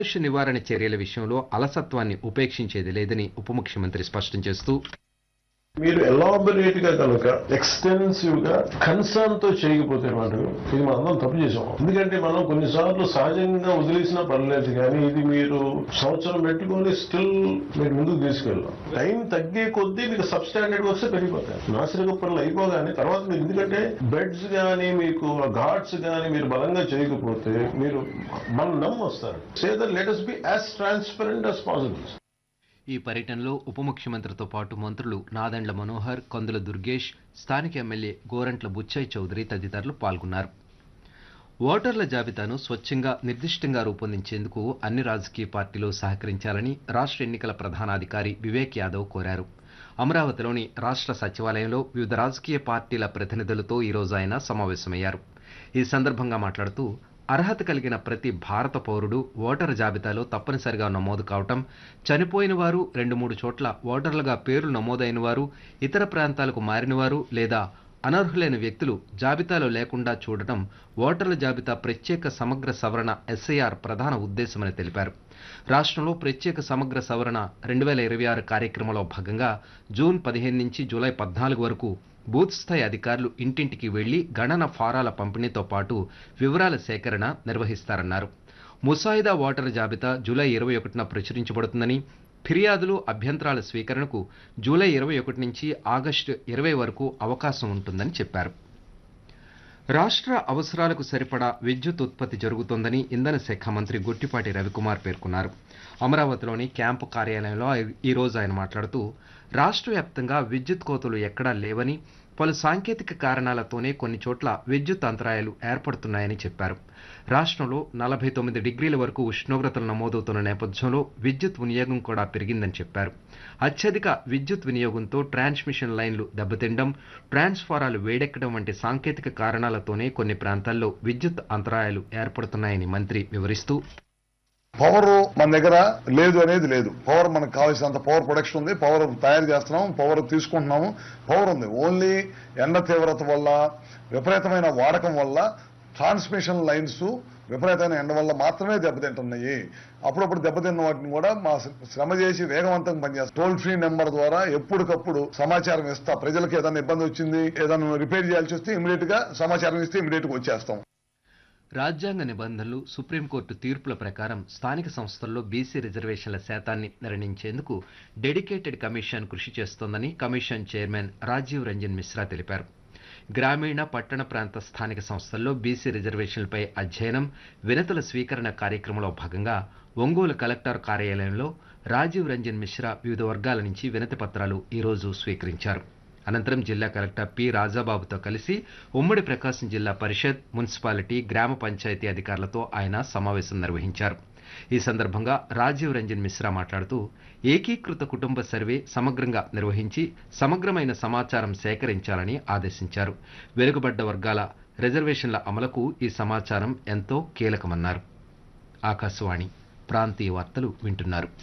కాలుష్య నివారణ చర్యల విషయంలో అలసత్వాన్ని ఉపేక్షించేది లేదని ఉప ముఖ్యమంత్రి స్పష్టం చేస్తూ మీరు ఎలాబొరేట్ గా కనుక ఎక్స్టెన్సివ్ గా కన్సర్న్ తో చేయకపోతే మటుకు ఇది మనం అందరం తప్పు చేసాం ఎందుకంటే మనం కొన్నిసార్లు సహజంగా వదిలేసినా పర్లేదు కానీ ఇది మీరు సంవత్సరం పెట్టుకొని స్టిల్ మీరు ముందుకు తీసుకెళ్ళాం టైం తగ్గే కొద్దీ మీకు సబ్ స్టాండర్డ్ వస్తే పెరిగిపోతాయి నాసిరక పనులు అయిపోగానే తర్వాత మీరు ఎందుకంటే బెడ్స్ గానీ మీకు ఘాట్స్ గానీ మీరు బలంగా చేయకపోతే మీరు మన నమ్ము వస్తారు say that let us be as transparent as possible ఈ పర్యటనలో ఉప ముఖ్యమంత్రితో పాటు మంత్రులు నాదెండ్ల మనోహర్ కొందుల దుర్గేష్ స్థానిక ఎమ్మెల్యే గోరంట్ల బుచ్చయ్య చౌదరి తదితరులు పాల్గొన్నారు ఓటర్ల జాబితాను స్వచ్ఛంగా నిర్దిష్టంగా రూపొందించేందుకు అన్ని రాజకీయ పార్టీలు సహకరించాలని రాష్ట్ర ఎన్నికల ప్రధానాధికారి వివేక్ యాదవ్ కోరారు అమరావతిలోని రాష్ట్ర సచివాలయంలో వివిధ రాజకీయ పార్టీల ప్రతినిధులతో ఈరోజు ఆయన సమావేశమయ్యారు ఈ సందర్భంగా మాట్లాడుతూ అర్హత కలిగిన ప్రతి భారత పౌరుడు ఓటరు జాబితాలో తప్పనిసరిగా నమోదు కావటం చనిపోయిన వారు రెండు మూడు చోట్ల ఓటర్లుగా పేర్లు నమోదైన వారు ఇతర ప్రాంతాలకు మారినవారు లేదా అనర్హులైన వ్యక్తులు జాబితాలో లేకుండా చూడటం ఓటర్ల జాబితా ప్రత్యేక సమగ్ర సవరణ ఎస్ఐఆర్ ప్రధాన ఉద్దేశమని తెలిపారు రాష్ట్రంలో ప్రత్యేక సమగ్ర సవరణ రెండు వేల ఇరవై ఆరు కార్యక్రమంలో భాగంగా జూన్ పదిహేను నుంచి జూలై పద్నాలుగు వరకు బూత్ స్థాయి అధికారులు ఇంటింటికి వెళ్లి గణన ఫారాల పంపిణీతో పాటు వివరాల సేకరణ నిర్వహిస్తారన్నారు ముసాయిదా ఓటరు జాబితా జూలై ఇరవై ఒకటిన ప్రచురించబడుతుందని ఫిర్యాదులు అభ్యంతరాల స్వీకరణకు జూలై ఇరవై ఒకటి నుంచి ఆగస్టు ఇరవై వరకు అవకాశం ఉంటుందని చెప్పారు రాష్ట్ర అవసరాలకు సరిపడా విద్యుత్ ఉత్పత్తి జరుగుతోందని ఇంధన శాఖ మంత్రి గుట్టిపాటి రవికుమార్ పేర్కొన్నారు అమరావతిలోని క్యాంపు కార్యాలయంలో ఈ రోజు ఆయన మాట్లాడుతూ రాష్ట్ర వ్యాప్తంగా విద్యుత్ కోతలు ఎక్కడా లేవని పలు సాంకేతిక కారణాలతోనే కొన్ని చోట్ల విద్యుత్ అంతరాయాలు ఏర్పడుతున్నాయని చెప్పారు రాష్ట్రంలో నలభై తొమ్మిది డిగ్రీల వరకు ఉష్ణోగ్రతలు నమోదవుతున్న నేపథ్యంలో విద్యుత్ వినియోగం కూడా పెరిగిందని చెప్పారు అత్యధిక విద్యుత్ వినియోగంతో ట్రాన్స్మిషన్ లైన్లు దెబ్బతిండడం ట్రాన్స్ఫారాలు వేడెక్కడం వంటి సాంకేతిక కారణాలతోనే కొన్ని ప్రాంతాల్లో విద్యుత్ అంతరాయాలు ఏర్పడుతున్నాయని మంత్రి వివరిస్తూ పవర్ మన దగ్గర లేదు అనేది లేదు పవర్ మనకు కావాల్సినంత పవర్ ప్రొడక్షన్ ఉంది పవర్ తయారు చేస్తున్నాం పవర్ తీసుకుంటున్నాము పవర్ ఉంది ఓన్లీ ఎండ తీవ్రత వల్ల విపరీతమైన వాడకం వల్ల ట్రాన్స్మిషన్ లైన్స్ విపరీతమైన ఎండ వల్ల మాత్రమే దెబ్బతింటున్నాయి అప్పుడప్పుడు దెబ్బతిన్న వాటిని కూడా మా శ్రమ చేసి వేగవంతంగా పనిచేస్తాం టోల్ ఫ్రీ నెంబర్ ద్వారా ఎప్పటికప్పుడు సమాచారం ఇస్తా ప్రజలకు ఏదైనా ఇబ్బంది వచ్చింది ఏదైనా రిపేర్ చేయాల్సి వస్తే ఇమీడియట్ గా సమాచారం ఇస్తే ఇమీడియట్ గా వచ్చేస్తాం రాజ్యాంగ నిబంధనలు సుప్రీంకోర్టు తీర్పుల ప్రకారం స్థానిక సంస్థల్లో బీసీ రిజర్వేషన్ల శాతాన్ని నిర్ణయించేందుకు డెడికేటెడ్ కమిషన్ కృషి చేస్తోందని కమిషన్ చైర్మన్ రాజీవ్ రంజన్ మిశ్రా తెలిపారు గ్రామీణ పట్టణ ప్రాంత స్థానిక సంస్థల్లో బీసీ రిజర్వేషన్లపై అధ్యయనం వినతుల స్వీకరణ కార్యక్రమంలో భాగంగా ఒంగోలు కలెక్టర్ కార్యాలయంలో రాజీవ్ రంజన్ మిశ్రా వివిధ వర్గాల నుంచి వినతి పత్రాలు ఈరోజు స్వీకరించారు అనంతరం జిల్లా కలెక్టర్ పి రాజాబాబుతో కలిసి ఉమ్మడి ప్రకాశం జిల్లా పరిషత్ మున్సిపాలిటీ గ్రామ పంచాయతీ అధికారులతో ఆయన సమావేశం నిర్వహించారు ఈ సందర్భంగా రాజీవ్ రంజన్ మిశ్రా మాట్లాడుతూ ఏకీకృత కుటుంబ సర్వే సమగ్రంగా నిర్వహించి సమగ్రమైన సమాచారం సేకరించాలని ఆదేశించారు వెనుకబడ్డ వర్గాల రిజర్వేషన్ల అమలుకు ఈ సమాచారం ఎంతో కీలకమన్నారు ఆకాశవాణి ప్రాంతీయ వార్తలు వింటున్నారు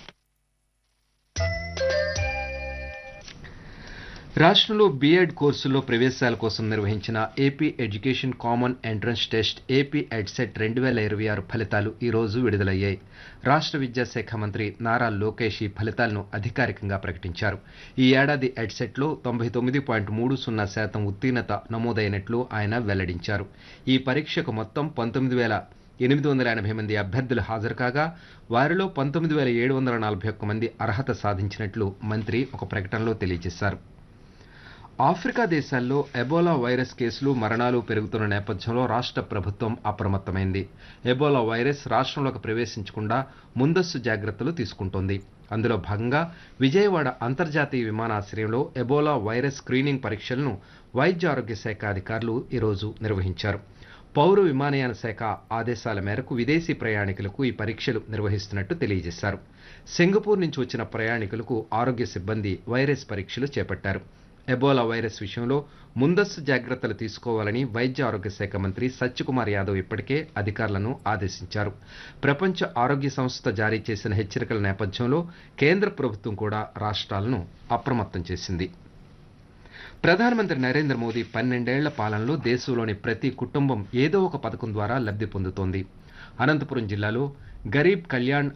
రాష్ట్రంలో బీఎడ్ కోర్సుల్లో ప్రవేశాల కోసం నిర్వహించిన AP education common entrance test AP EdCET రెండు వేల ఇరవై ఆరు ఫలితాలు ఈ రోజు విడుదలయ్యాయి రాష్ట్ర విద్యాశాఖ మంత్రి నారా లోకేష్ ఈ ఫలితాలను అధికారికంగా ప్రకటించారు ఈ ఏడాది ఎడ్సెట్లో తొంభై తొమ్మిది పాయింట్ మూడు సున్నా శాతం ఉత్తీర్ణత నమోదైనట్లు ఆయన వెల్లడించారు ఈ పరీక్షకు మొత్తం పంతొమ్మిది వేల ఎనిమిది వందల ఎనభై మంది అభ్యర్థులు హాజరు కాగా వారిలో పంతొమ్మిది వేల ఏడు వందల నలభై ఒక్క మంది అర్హత సాధించినట్లు మంత్రి ఒక ప్రకటనలో తెలియజేశారు ఆఫ్రికా దేశాల్లో ఎబోలా వైరస్ కేసులు మరణాలు పెరుగుతున్న నేపథ్యంలో రాష్ట్ర ప్రభుత్వం అప్రమత్తమైంది ఎబోలా వైరస్ రాష్ట్రంలోకి ప్రవేశించకుండా ముందస్తు జాగ్రత్తలు తీసుకుంటోంది అందులో భాగంగా విజయవాడ అంతర్జాతీయ విమానాశ్రయంలో ఎబోలా వైరస్ స్క్రీనింగ్ పరీక్షలను వైద్య ఆరోగ్య శాఖ అధికారులు ఈరోజు నిర్వహించారు పౌర విమానయాన శాఖ ఆదేశాల మేరకు విదేశీ ప్రయాణికులకు ఈ పరీక్షలు నిర్వహిస్తున్నట్టు తెలియజేశారు సింగపూర్ నుంచి వచ్చిన ప్రయాణికులకు ఆరోగ్య సిబ్బంది వైరస్ పరీక్షలు చేపట్టారు ఎబోలా వైరస్ విషయంలో ముందస్తు జాగ్రత్తలు తీసుకోవాలని వైద్య ఆరోగ్య శాఖ మంత్రి సత్యకుమార్ యాదవ్ ఇప్పటికే అధికారులను ఆదేశించారు ప్రపంచ ఆరోగ్య సంస్థ జారీ చేసిన హెచ్చరికల నేపథ్యంలో కేంద్ర ప్రభుత్వం కూడా రాష్ట్రాలను అప్రమత్తం చేసింది ప్రధానమంత్రి నరేంద్ర మోదీ పన్నెండేళ్ల పాలనలో దేశంలోని ప్రతి కుటుంబం ఏదో ఒక పథకం ద్వారా లబ్ధి పొందుతోంది అనంతపురం జిల్లాలో గరీబ్ కళ్యాణ్